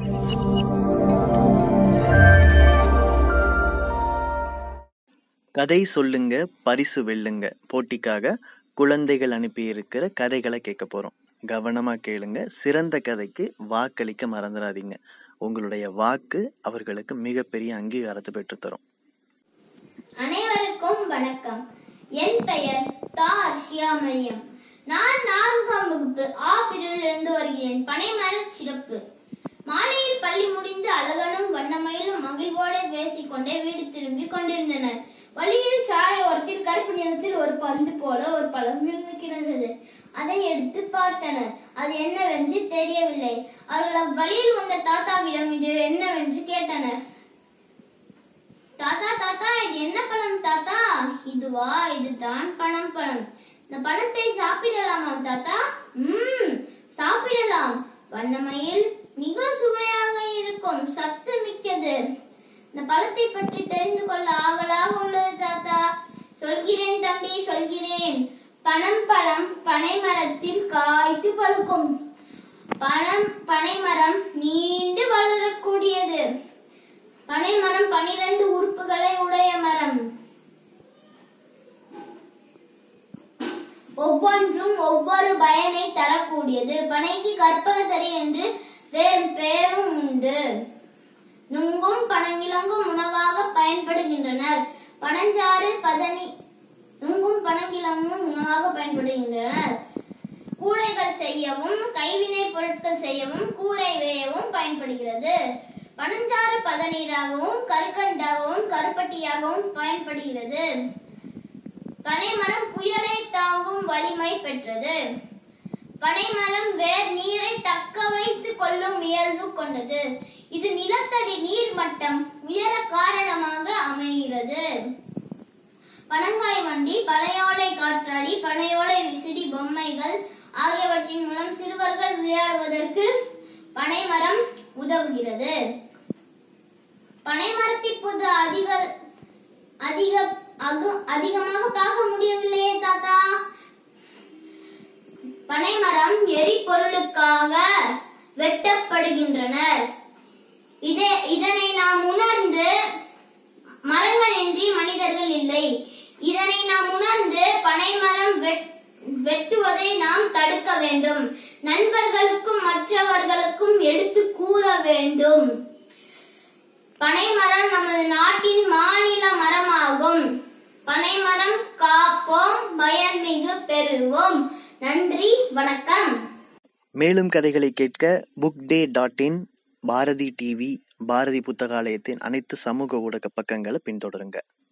கதை சொல்லுங்க பரிசு வெல்லுங்க போட்டிக்காக குழந்தைகள் அனுப்பியிருக்கிற கதைகளை கேட்க போறோம் கவனமா கேளுங்க சிறந்த கதைக்கு வாக்களிக்க மறந்துடாதீங்க உங்களுடைய வாக்கு அவர்களுக்கு மிகப்பெரிய அங்கீகாரத்தை பெற்றுத்தரும் அனைவருக்கும் வணக்கம் என் பெயர் தா அர்ஷியா மரியம் நான் நான்காம் வகுப்பு ஆ பிரிவிலிருந்து வருகிறேன் பனைமரம் சிறப்பு மாலையில் பள்ளி முடிந்து அழகனும் வண்ணமயிலும் மகிழ்வோடு பேசிக்கொண்டே வீடு திரும்பி கொண்டிருந்தனர் வழியில் சாலை ஓரத்தில் கருப்பு நிறத்தில் ஒரு பந்து போல ஒரு பழம் விழுந்து கிடந்தது அதை எடுத்து பார்த்தனர் அது என்னவென்று தெரியவில்லை அவர்கள் அவ்வழியில் வந்த தாத்தாவிடம் இது என்னவென்று கேட்டனர் தாத்தா தாத்தா இது என்ன பழம் தாத்தா இதுவா இதுதான் பணம் பழம் இந்த பழத்தை சாப்பிடலாமா தாத்தா ம் சாப்பிடலாம் வண்ணமயில் மிக சுவையாக இருக்கும் சத்து மிக்கது இந்த பழத்தை பற்றி தெரிந்து கொள்ள ஆவலாக உள்ளது தாத்தா சொல்கிறேன் தம்பி சொல்கிறேன் பனம் பழம் பனை மரத்தில் காய்த்து பழுக்கும் பனம் பனைமரம் நீண்டு வளரக்கூடியது பனைமரம் பனிரெண்டு உறுப்புகளை உடைய மரம் ஒவ்வொன்றும் ஒவ்வொரு பயனை தரக்கூடியது பனைக்கு கற்பகத்தரி என்று வேறு பெயரும் உண்டு நுங்கும் பனங்கிழங்கும் உணவாக பயன்படுகின்றனர் பனஞ்சாறு பதனி நுங்கும் பனங்கிழங்கும் உணவாக பயன்படுகின்றனர் கூடைகள் செய்யவும் கைவினை பொருட்கள் செய்யவும் கூரை வேயவும் பயன்படுகிறது பனஞ்சாறு பதநீராகவும் கற்கண்டாகவும் கருப்பட்டியாகவும் பயன்படுகிறது பனைமரம் புயலை தாங்கும் வலிமை பெற்றது பனைமரம் வேர் நீரை தக்க வைத்துக் கொள்ளும் இயல்பு கொண்டது இது நிலத்தடி நீர் மட்டம் உயர காரணமாக அமைகிறது பனங்காய் வண்டி பழையோலை காற்றாடி பனையோலை விசிறி பொம்மைகள் ஆகியவற்றின் மூலம் சிறுவர்கள் விளையாடுவதற்கு பனைமரம் உதவுகிறது பனைமரத்தை இப்போது அதிக அதிக அகு- அதிகமாக பார்க்க முடியவில்லையே தாத்தா பனைமரம் எரிபொருளுக்காக வெட்டப்படுகின்றனர் இதே இதனை நாம் உணர்ந்து மரங்கள் இன்றி மனிதர்கள் இல்லை இதனை நாம் உணர்ந்து பனைமரம் வெட்- வெட்டுவதை நாம் தடுக்க வேண்டும் நண்பர்களுக்கும் மற்றவர்களுக்கும் எடுத்து கூற வேண்டும் பனைமரம் நமது நாட்டின் மாநில மரமாகும் பனைமரம் காப்போம் பயன்மிகு பெறுவோம் நன்றி வணக்கம் மேலும் கதைகளை கேட்க book day dot in Bharathi TV Bharathi புத்தகாலயத்தின் அனைத்து சமூக ஊடக பக்கங்களை பின்தொடருங்க